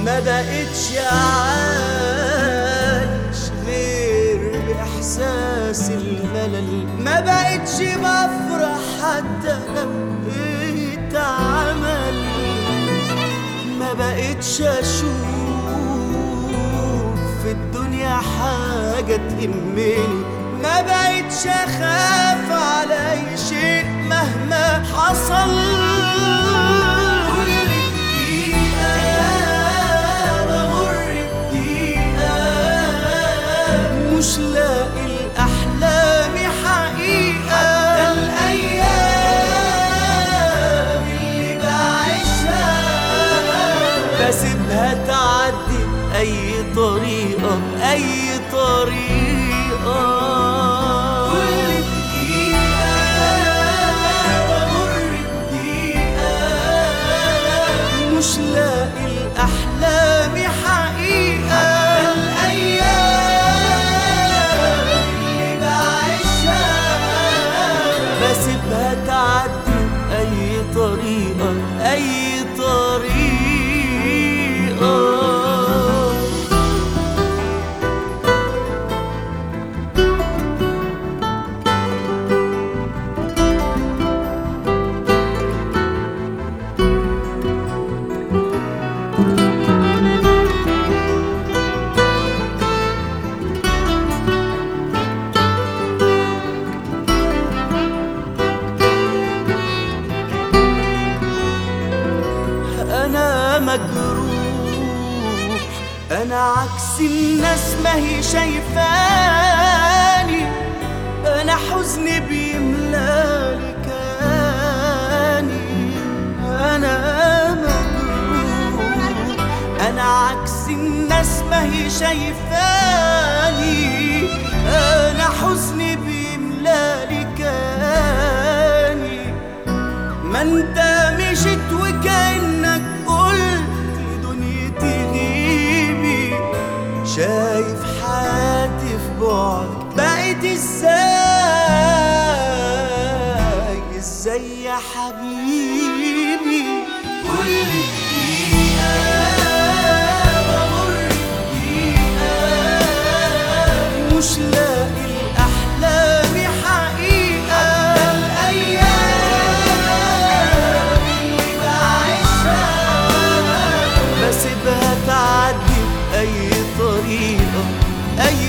ما بقتش عايش غير بإحساس الملل ما بقتش بفرح حتى لو اتعمل ما بقتش اشوف في الدنيا حاجة تهمني ما بقتش اخاف على اي شيء مهما حصل كل دقيقة بمر بدقيقة مش لاقي الأحلام حقيقة حتى الأيام اللي بعيشها بسيبها تعدي بأي طريقة بأي طريقة كل دقيقة بمر بدقيقة مش لاقي الأحلام حقيقة حتى الأيام اللي بعيشها بسيبها تعدي أي طريقة أي طريقة انا مجروح انا عكس الناس ما هي شايفاني انا حزني بيملالي كياني انا مجروح انا عكس الناس ما هي شايفاني انا حزني بيملالي كياني ما انت مشيت وكأنك قلت لدنيتي غيبي شايف حياتي في بعدك بقيت ازاي ازاي يا حبيبي كل دقيقة بمر بدقيقة مش لاقي الأحلام حقيقة حتى الأيام اللي بعيشها بسيبها تعدي بأي طريقة أي